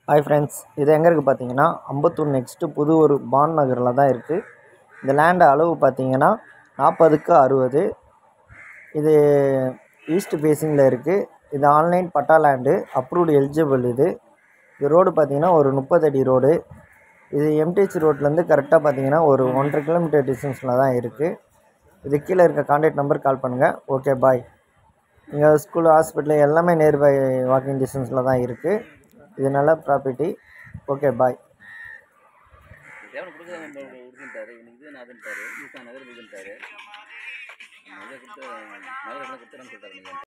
hi friends இது எங்கே இருக்குது பார்த்தீங்கன்னா அம்பத்தூர் நெக்ஸ்ட்டு புது ஒரு பான் நகரில் தான் இருக்குது இந்த லேண்டு அளவு பார்த்தீங்கன்னா நாற்பதுக்கு அறுபது இது ஈஸ்ட் ஃபேஸிங்கில் இருக்குது இது online patta land approved eligible இது இது ரோடு பார்த்தீங்கன்னா ஒரு முப்பது அடி ரோடு இது எம்டிஹெச் ரோட்லேருந்து கரெக்டாக பார்த்தீங்கன்னா ஒரு ஒன்றரை கிலோமீட்டர் டிஸ்டன்ஸில் தான் இருக்குது இது கீழே இருக்க கான்டாக்ட் நம்பர் கால் பண்ணுங்கள் ஓகே பாய் இங்கே ஸ்கூல் ஹாஸ்பிட்டல் எல்லாமே நியர்பை வாக்கிங் டிஸ்டன்ஸில் தான் இருக்குது இது நல்ல ப்ராப்பர்ட்டி ஓகே பாய் தேவனை கொடுக்க நம்ம கொடுத்துட்டாரு இவனுக்கு இது நான் அதுன்ட்டாரு ஈசா நகர் இதுன்ட்டாரு இதை கொடுத்து நகர் கொடுத்துறேன்னு சொல்லிட்டாரு நீங்கள்